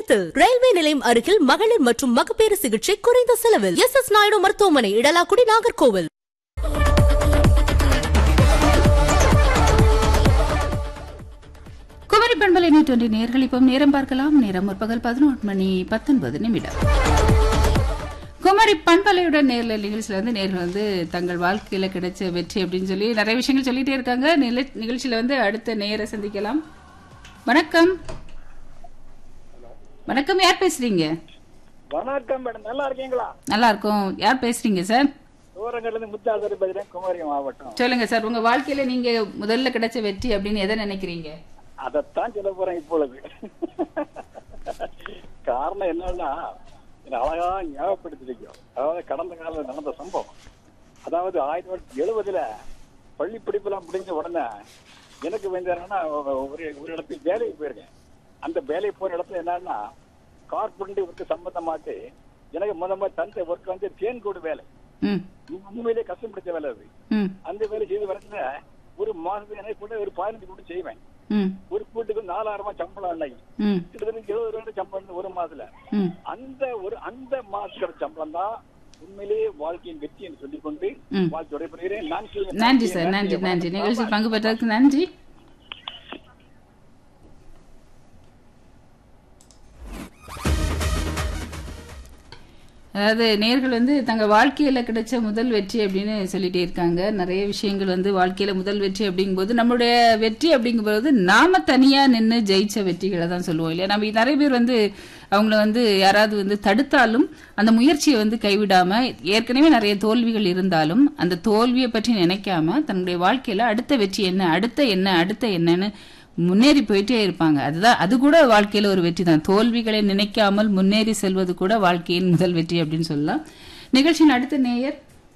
சேலத்தில் ரயில்வே நிலையம் அருகில் மகளிர் மற்றும் மகப்பேறு சிகிச்சை குறைந்த செலவில் எஸ் எஸ் நாயுடு மருத்துவமனை இடலாக்குடி நாகர்கோவில் குமரி பண்பலை நூற்றொன்று நேர்கள் இப்போ நேரம் பார்க்கலாம் நேரம் முற்பகல் பதினொன்று மணி பத்தொன்பது நிமிடம் குமரி பண்பலையுடன் நேரில் நிகழ்ச்சியில் வந்து நேர்கள் வந்து தங்கள் வாழ்க்கையில கிடைச்ச வெற்றி அப்படின்னு சொல்லி நிறைய விஷயங்கள் சொல்லிட்டே இருக்காங்க நில- நிகழ்ச்சியில வந்து அடுத்த நேர சந்திக்கலாம் வணக்கம் வணக்கம் யார் பேசுறீங்க வணக்கம் மேடம் நல்லா இருக்கீங்களா நல்லா இருக்கும் யார் பேசுறீங்க சார் தூரங்கள்ல இருந்து முத்தாசரி பேசுறேன் குமரி மாவட்டம் சொல்லுங்க சார் உங்க வாழ்க்கையில நீங்க முதல்ல கிடைச்ச வெற்றி அப்படின்னு எதை நினைக்கிறீங்க அதைத்தான் சொல்ல போறேன் இப்பொழுது காரணம் என்னன்னா இது அழகா ஞாபகப்படுத்திருக்கோம் அதாவது கடந்த காலம் நடந்த சம்பவம் அதாவது ஆயிரத்தி தொள்ளாயிரத்தி எழுபதுல பள்ளி படிப்பெல்லாம் முடிஞ்ச உடனே எனக்கு வந்து என்னன்னா ஒரு ஒரு இடத்துக்கு வேலைக்கு போயிருக்கேன் அந்த வேலைக்கு போற இடத்துல என்னன்னா கார்பெண்டரி ஒர்க்கு சம்பந்தமாட்டு எனக்கு முத முதல்ல தந்த ஒர்க் வந்து தேன்கூடு வேலை ம் உண்மையிலேயே கஷ்டம் பிடிச்ச வேலை அது ம் அந்த வேலை செய்து வரத்துல ஒரு மாசத்துக்கு எனக்கு கூட ஒரு பதினஞ்சு கூட செய்வேன் ம் ஒரு கூட்டுக்கு நாலாயிரம் ரூபாய் சம்பளம் அன்னைக்கு ம் கிட்டத்தட்ட எழுபது ரூபாய் சம்பளம் ஒரு மாசத்துல ம் அந்த ஒரு அந்த மாசத்தோட சம்பளம் தான் உண்மையிலேயே வாழ்க்கையின் வெற்றி என்று சொல்லிக்கொண்டு ம். வாழ்த்து விடைபெறுகிறேன் நான் செய்வேன். நன்றி சார் நன்றி நன்றி நிகழ்ச்சியில் பங்கு பெற்றதுக்கு நன்றி அதாவது நேர்கள் வந்து தங்க வாழ்க்கையில கிடைச்ச முதல் வெற்றி அப்படின்னு சொல்லிட்டே இருக்காங்க நிறைய விஷயங்கள் வந்து வாழ்க்கையில முதல் வெற்றி அப்படிங்கும்போது நம்மளுடைய வெற்றி அப்படிங்கும்போது நாம தனியா நின்று ஜெயிச்ச வெற்றிகளை தான் சொல்லுவோம் இல்லையா நம்ம நிறைய பேர் வந்து அவங்கள வந்து யாராவது வந்து தடுத்தாலும் அந்த முயற்சியை வந்து கைவிடாம ஏற்கனவே நிறைய தோல்விகள் இருந்தாலும் அந்த தோல்வியை பற்றி நினைக்காம தன்னுடைய வாழ்க்கையில அடுத்த வெற்றி என்ன அடுத்த என்ன அடுத்த என்னன்னு முன்னேறி போயிட்டே இருப்பாங்க அதுதான் அது கூட வாழ்க்கையில ஒரு வெற்றி தான் தோல்விகளை நினைக்காமல் முன்னேறி செல்வது கூட வாழ்க்கையின் முதல் வெற்றி அப்படின்னு சொல்லலாம் நிகழ்ச்சியின் அடுத்த நேயர்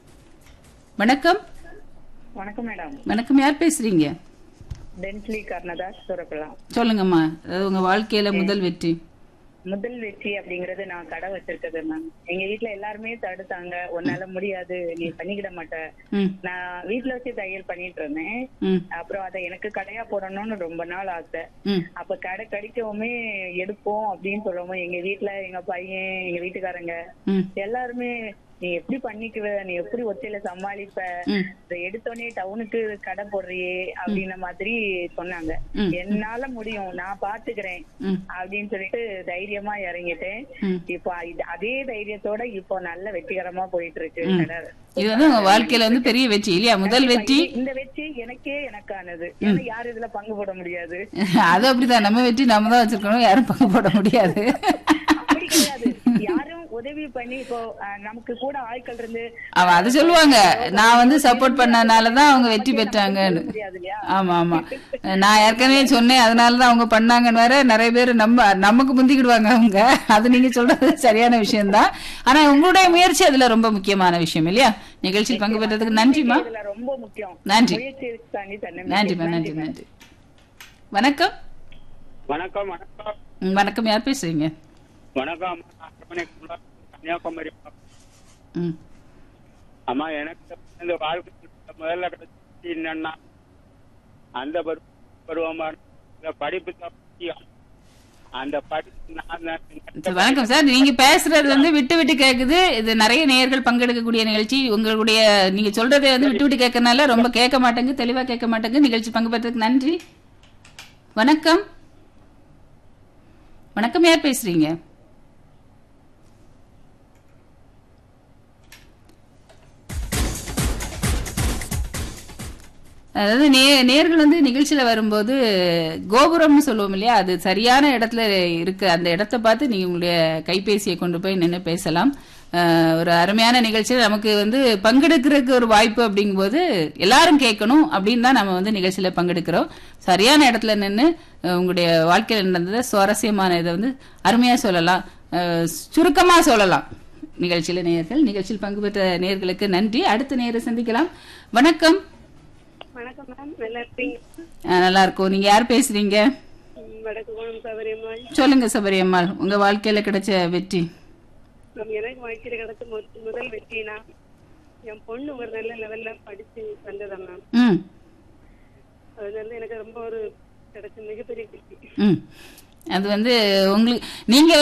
வணக்கம் வணக்கம் மேடம் வணக்கம் யார் பேசுறீங்க டென்ஸ்லி கர்ணதாஸ் சுரக்கலாம் சொல்லுங்கம்மா அதாவது உங்க வாழ்க்கையில முதல் வெற்றி முதல் வெற்றி அப்படிங்கறது நான் கடை வச்சிருக்கிறது மேம் எங்க வீட்ல எல்லாருமே தடுத்தாங்க உன்னால முடியாது நீ பண்ணிக்கிட மாட்ட ம் நான் வீட்ல வச்சு தையல் பண்ணிட்டு இருந்தேன் ம் அப்புறம் அதை எனக்கு கடையா போடணும்னு ரொம்ப நாள் ஆசை ம் அப்ப கடை கடிக்கவுமே எடுப்போம் அப்படின்னு சொல்லவும் எங்க வீட்ல எங்க பையன் எங்க வீட்டுக்காரங்க ம் எல்லாருமே நீ எப்படி பண்ணிக்குவ நீ எப்படி ஒத்தையில சமாளிப்ப ம் இதை எடுத்தோடனே டவுனுக்கு கடை போடுறியே அப்படின்ன மாதிரி சொன்னாங்க ம். என்னால முடியும் நான் பாத்துக்கிறேன் ம் அப்படின்னு சொல்லிட்டு தைரியமா இறங்கிட்டேன் ம். இப்போ இது- அதே தைரியத்தோட இப்போ நல்ல வெற்றிகரமா போயிட்டு இருக்கு ம். கடை. இது வந்து உங்க வாழ்க்கையில வந்து பெரிய வெற்றி இல்லையா முதல் வெற்றி இந்த வெற்றி எனக்கே எனக்கானது ஏன்னா யாரும் இதுல பங்கு போட முடியாது அது அப்படிதான் நம்ம வெற்றி நம்ம தான் வச்சிருக்கணும் யாரும் பங்கு போட முடியாது அப்படி கிடையாது யாரும் உதவி பண்ணி இப்போ அஹ், நமக்கு கூட ஆட்கள் இருந்து அவன் அது சொல்லுவாங்க நான் வந்து சப்போர்ட் பண்ணனாலதான் அவங்க வெற்றி பெற்றாங்கன்னு முடியாது இல்லையா ஆமா ஆமா நான் ஏற்கனவே சொன்னேன் அதனாலதான் அவங்க பண்ணாங்கன்னு வேற நிறைய பேர் நம்ம நமக்கு முந்திக்கிடுவாங்க அவங்க அது நீங்க சொல்றது சரியான விஷயம்தான் ஆனா உங்களுடைய முயற்சி அதுல ரொம்ப முக்கியமான விஷயம் இல்லையா நிகழ்ச்சியில் பங்கு பெற்றதுக்கு நன்றிமா இதுல ரொம்ப முக்கியம் நன்றி. முயற்சி தாண்டி தன்னம்பிக்கை. நன்றிமா நன்றி நன்றி வணக்கம் வணக்கம் வணக்கம் ம், வணக்கம் யார் பேசுறீங்க வணக்கம் அரவணைக்குள்ள கன்னியாகுமரி ம் அம்மா எனக்கு இந்த வாழ்க்கை முதல்ல கிடைச்சி என்னன்னா அந்த பருவ- பருவமான இந்த படிப்பு தான் முக்கியம். அந்த படிப்பு நான் தான் சரி, வணக்கம் சார் நீங்க பேசுறது வந்து விட்டு விட்டு கேக்குது இது நிறைய நேயர்கள் பங்கெடுக்கக்கூடிய நிகழ்ச்சி உங்களுடைய நீங்க சொல்றதை வந்து விட்டு விட்டு கேட்கறதுனால ரொம்ப கேட்க மாட்டேங்க தெளிவா கேட்க மாட்டேங்க நிகழ்ச்சி பங்கு பெற்றதுக்கு நன்றி வணக்கம் வணக்கம் யார் பேசுறீங்க அதாவது நே நேர்கள் வந்து நிகழ்ச்சியில வரும்போது கோபுரம்னு சொல்லுவோம் இல்லையா அது சரியான இடத்துல இருக்கு அந்த இடத்த பார்த்து நீங்க உங்களுடைய கைபேசியை கொண்டு போய் நின்று பேசலாம் அஹ், ஒரு அருமையான நிகழ்ச்சி நமக்கு வந்து பங்கெடுக்கிறதுக்கு ஒரு வாய்ப்பு அப்படிங்கும்போது எல்லாரும் கேட்கணும் அப்படின்னு தான் நம்ம வந்து நிகழ்ச்சியில பங்கெடுக்கிறோம் சரியான இடத்துல நின்று உங்களுடைய வாழ்க்கையில் நடந்தத சுவாரஸ்யமான இதை வந்து அருமையா சொல்லலாம் அஹ், சுருக்கமா சொல்லலாம் நிகழ்ச்சியில நேயர்கள் நிகழ்ச்சியில் பங்கு பெற்ற நேயர்களுக்கு நன்றி அடுத்த நேரை சந்திக்கலாம் வணக்கம் வணக்கம் மேம் நல்லா இருக்கீங்க ஆ, நல்லா இருக்கும் நீங்க யார் பேசுறீங்க ம், வடக்கு கோணம் சௌகரியமாய் சொல்லுங்க சபரியம்மாள் உங்க வாழ்க்கையில கிடைச்ச வெற்றி மேம் எனக்கு வாழ்க்கையில கிடைச்ச மு- முதல் வெற்றினா என் பொண்ணு ஒரு நல்ல லெவல்ல படிச்சு வந்ததா மேம் ம் அது வந்து எனக்கு ரொம்ப ஒரு கிடைச்ச மிகப்பெரிய வெற்றி ம் அது வந்து உங்களுக்கு நீங்க